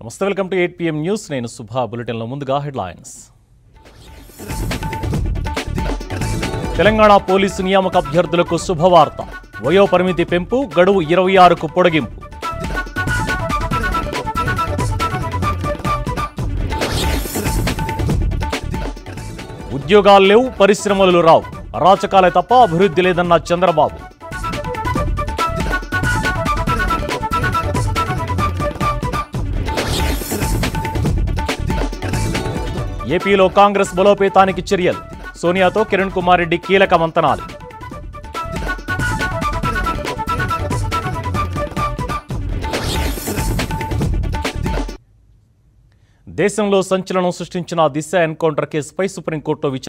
నమస్తే welcome to eight PM news నేను సుభా బులెటిన్లో ముందుగా హెడ్లైన్స్ తెలంగాణ పోలీసు నియామక అభ్యర్థులకు శుభవార్త వయో పరిమితి పెంపు గడువు ఇరవై ఆరుకు పొడిగింపు ఉద్యోగాలు లేవు పరిశ్రమలు రావు అరాచకాలే తప్ప అభివృద్ధి లేదన్న చంద్రబాబు ఏపీలో కాంగ్రెస్ బలోపేతానికి చర్యలు సోనియాతో కిరణ్ కుమార్ రెడ్డి కీలక మంతనాలు దేశంలో సంచలనం సృష్టించిన దిశ ఎన్కౌంటర్ కేసుపై సుప్రీంకోర్టులో విచారణ